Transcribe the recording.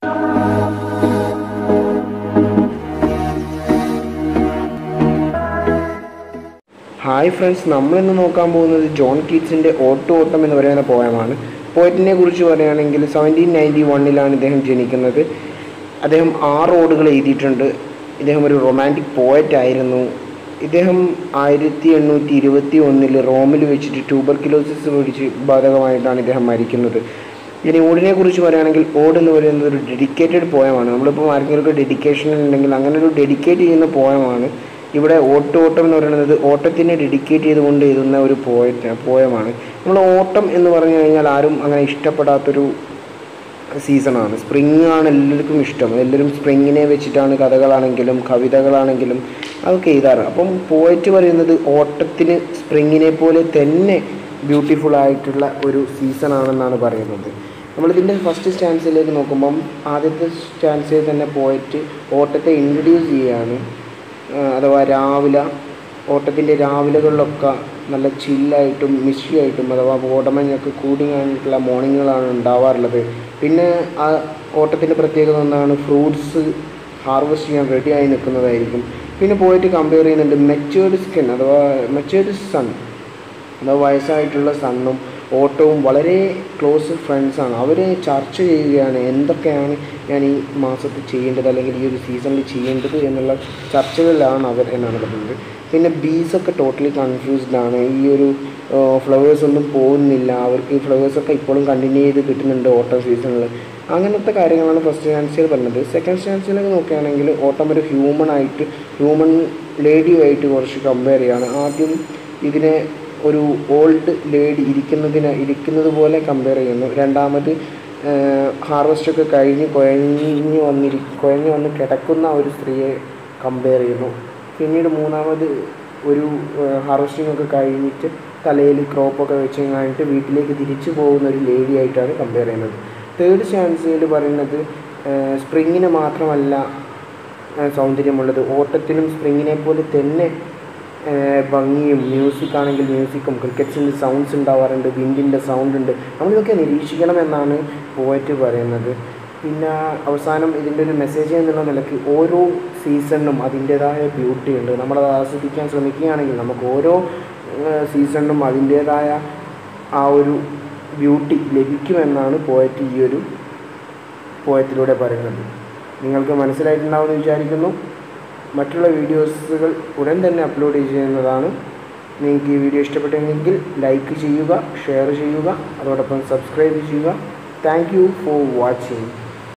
hi friends നമ്മളിന്ന് നോക്കാൻ പോകുന്നത് ജോൺ കീറ്റ്സിൻ്റെ ഓട്ടോ ഓട്ടം എന്ന് പറയുന്ന പോയമാണ് പോയറ്റിനെ കുറിച്ച് പറയുകയാണെങ്കിൽ സെവൻറ്റീൻ നയൻറ്റി വണ്ണിലാണ് ഇദ്ദേഹം ജനിക്കുന്നത് അദ്ദേഹം ആറ് ഓടുകൾ എഴുതിയിട്ടുണ്ട് ഇദ്ദേഹം ഒരു റൊമാൻറ്റിക് പോയറ്റ് ആയിരുന്നു ഇദ്ദേഹം ആയിരത്തി എണ്ണൂറ്റി ഇരുപത്തി ഒന്നിൽ റോമിൽ വെച്ചിട്ട് ട്യൂബർക്കിലോസിസ് പിടിച്ച് ബാധകമായിട്ടാണ് ഇദ്ദേഹം മരിക്കുന്നത് ഇനി ഓടിനെ കുറിച്ച് പറയുകയാണെങ്കിൽ ഓട് എന്ന് പറയുന്നത് ഒരു ഡെഡിക്കേറ്റഡ് പോയമാണ് നമ്മളിപ്പോൾ ആർക്കെങ്കിലും ഡെഡിക്കേഷൻ ഉണ്ടെങ്കിൽ അങ്ങനെ ഒരു ഡെഡിക്കേറ്റ് ചെയ്യുന്ന പോയമാണ് ഇവിടെ ഓട്ടോ ഓട്ടം എന്ന് പറയുന്നത് ഓട്ടത്തിനെ ഡെഡിക്കേറ്റ് ചെയ്തുകൊണ്ട് എഴുതുന്ന ഒരു പോയറ്റ് പോയമാണ് നമ്മൾ ഓട്ടം എന്ന് പറഞ്ഞു കഴിഞ്ഞാൽ ആരും അങ്ങനെ ഇഷ്ടപ്പെടാത്തൊരു സീസണാണ് സ്പ്രിങ് ആണ് എല്ലാവർക്കും ഇഷ്ടം എല്ലാവരും സ്പ്രിങ്ങിനെ വെച്ചിട്ടാണ് കഥകളാണെങ്കിലും കവിതകളാണെങ്കിലും അതൊക്കെ എഴുതാറ് അപ്പം പോയറ്റ് പറയുന്നത് ഓട്ടത്തിന് സ്പ്രിങ്ങിനെ പോലെ തന്നെ ബ്യൂട്ടിഫുൾ ആയിട്ടുള്ള ഒരു സീസൺ ആണെന്നാണ് പറയുന്നത് നമ്മളിതിൻ്റെ ഫസ്റ്റ് സ്റ്റാൻസിലേക്ക് നോക്കുമ്പം ആദ്യത്തെ സ്റ്റാൻസിൽ തന്നെ പോയറ്റ് ഓട്ടത്തെ ഇൻട്രൊഡ്യൂസ് ചെയ്യുകയാണ് ആ, അഥവാ രാവിലെ ഓട്ടത്തിൻ്റെ രാവിലകളിലൊക്കെ നല്ല ചില്ലായിട്ടും മിസ്സിയായിട്ടും അഥവാ ഓടമഞ്ഞൊക്കെ കൂടി കഴിഞ്ഞിട്ടുള്ള മോർണിംഗുകളാണ് ഉണ്ടാവാറുള്ളത് പിന്നെ ആ ഓട്ടത്തിൻ്റെ പ്രത്യേകത എന്താണ് ഫ്രൂട്ട്സ് ഹാർവെസ്റ്റ് ചെയ്യാൻ റെഡിയായി നിൽക്കുന്നതായിരിക്കും പിന്നെ പോയിട്ട് കമ്പയർ ചെയ്യുന്നുണ്ട് മെച്ചേർഡ് സ്കിൻ അഥവാ മെച്ചേർഡ് സൺ അഥവാ വയസ്സായിട്ടുള്ള സണ്ണും ഓട്ടവും വളരെ ക്ലോസ് ഫ്രണ്ട്സാണ് അവർ ചർച്ച ചെയ്യുകയാണ് എന്തൊക്കെയാണ് ഞാൻ ഈ മാസത്തിൽ ചെയ്യേണ്ടത് അല്ലെങ്കിൽ ഈ ഒരു സീസണിൽ ചെയ്യേണ്ടത് എന്നുള്ള ചർച്ചകളിലാണ് അവർ എന്നാണ് പറയുന്നത് പിന്നെ ബീസൊക്കെ ടോട്ടലി കൺഫ്യൂസ്ഡ് ആണ് ഈ ഒരു ഫ്ലവേഴ്സ് ഒന്നും പോകുന്നില്ല അവർക്ക് ഈ ഫ്ലവേഴ്സൊക്കെ ഇപ്പോഴും കണ്ടിന്യൂ ചെയ്ത് കിട്ടുന്നുണ്ട് ഓട്ടം സീസണിൽ അങ്ങനത്തെ കാര്യങ്ങളാണ് ഫസ്റ്റ് സ്റ്റാൻസിൽ പറഞ്ഞത് സെക്കൻഡ് സ്റ്റാൻസിലേക്ക് നോക്കുകയാണെങ്കിൽ ഓട്ടം ഒരു ഹ്യൂമൺ ആയിട്ട് ഹ്യൂമൻ ലേഡിയുമായിട്ട് കുറച്ച് കമ്പയർ ചെയ്യാണ് ആദ്യം ഇതിനെ ഒരു ഓൾഡ് ലേഡി ഇരിക്കുന്നതിന് ഇരിക്കുന്നത് പോലെ കമ്പയർ ചെയ്യുന്നു രണ്ടാമത് ഹാർവസ്റ്റ് ഒക്കെ കഴിഞ്ഞ് കുഴഞ്ഞു വന്നിരി കുഴഞ്ഞു വന്ന് കിടക്കുന്ന ഒരു സ്ത്രീയെ കമ്പയർ ചെയ്യുന്നു പിന്നീട് മൂന്നാമത് ഒരു ഹാർവസ്റ്റിംഗ് ഒക്കെ കഴിഞ്ഞിട്ട് തലയിൽ ക്രോപ്പൊക്കെ വെച്ച് കഴിഞ്ഞിട്ട് വീട്ടിലേക്ക് തിരിച്ചു പോകുന്ന ഒരു ലേഡി ആയിട്ടാണ് കമ്പയർ ചെയ്യുന്നത് തേർഡ് സ്റ്റാൻസിൽ പറയുന്നത് സ്പ്രിങ്ങിന് മാത്രമല്ല ആ, സൗന്ദര്യമുള്ളത് ഓട്ടത്തിനും സ്പ്രിങ്ങിനെ പോലെ തന്നെ ആ, ഭംഗിയും മ്യൂസിക് ആണെങ്കിൽ മ്യൂസിക്കും ക്രിക്കറ്റ്സിൻ്റെ സൗണ്ട്സ് ഉണ്ടാവാറുണ്ട് വിൻഡിൻ്റെ സൗണ്ട് ഉണ്ട് നമ്മളിതൊക്കെ നിരീക്ഷിക്കണമെന്നാണ് പോയറ്റ് പറയുന്നത് പിന്നെ അവസാനം ഇതിൻ്റെ ഒരു മെസ്സേജ് എന്നുള്ള നിലയ്ക്ക് ഓരോ സീസണിനും അതിൻ്റേതായ ബ്യൂട്ടി ഉണ്ട് നമ്മളത് ആസ്വദിക്കാൻ ശ്രമിക്കുകയാണെങ്കിൽ നമുക്ക് ഓരോ സീസണിനും അതിൻ്റേതായ ആ ഒരു ബ്യൂട്ടി ലഭിക്കുമെന്നാണ് പോയറ്റ് ഈ ഒരു പോയത്തിലൂടെ പറയുന്നത് നിങ്ങൾക്ക് മനസ്സിലായിട്ടുണ്ടാവുമെന്ന് വിചാരിക്കുന്നു മറ്റുള്ള വീഡിയോസുകൾ ഉടൻ തന്നെ അപ്ലോഡ് ചെയ്യുന്നതാണ് നിങ്ങൾക്ക് ഈ വീഡിയോ ഇഷ്ടപ്പെട്ടെങ്കിൽ ലൈക്ക് ചെയ്യുക ഷെയർ ചെയ്യുക അതോടൊപ്പം സബ്സ്ക്രൈബ് ചെയ്യുക താങ്ക് യു ഫോർ വാച്ചിങ്